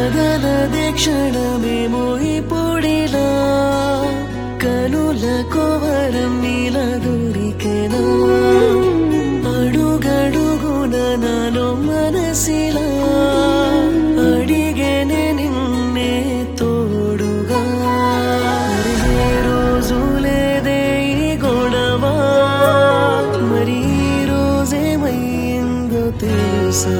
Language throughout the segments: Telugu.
కదలదే క్షణమేమో ఇప్పుడిలా కనుల కోవరం నీల దొరికెనా అడుగడుగున నాలో మనసిలా అడిగేనే నిన్నే తోడుగా ఏ రోజు లేదే ఈ గొడవ మరి ఈ రోజేమైందో తెలుసా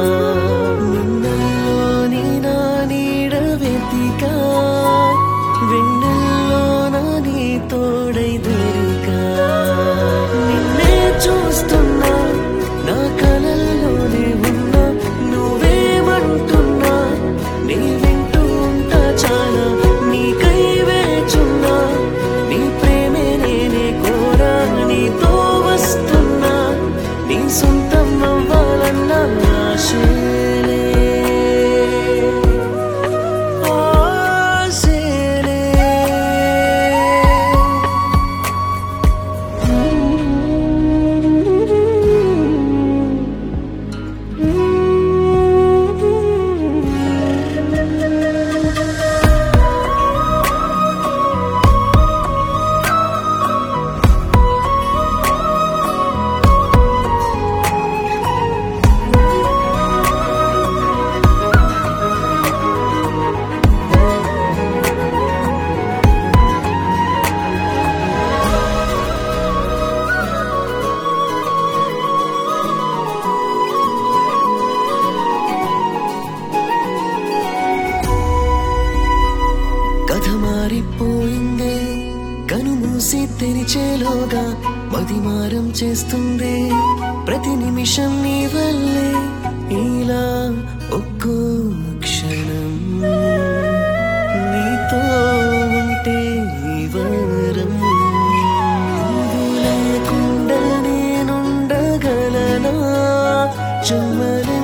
నిన్నల్లోని నా నీడ వెతికా వెన్నెల్లో నా నీ తోడై దొరికా నిన్నే చూస్తున్నా నా కలల్లోనే ఉన్నా నువ్వేమంటున్నా నీ వింటూ ఉంటా చాలా నీకై వేచున్నా నీ ప్రేమే నేనే కోరా నీతో వస్తున్నా నీ సొంతం అవ్వాలన్న ఆశలే ఆశలే కథ మారిపోయిందే కనుమూసి తెరిచేలోగా మదిమారం చేస్తుంది ప్రతి నిమిషం నీ వల్లే ఇలా ఒక్కో క్షణం నీతో ఉంటే ఈ వరం నువ్వు లేకుండా నేనుండగలనా జన్మలే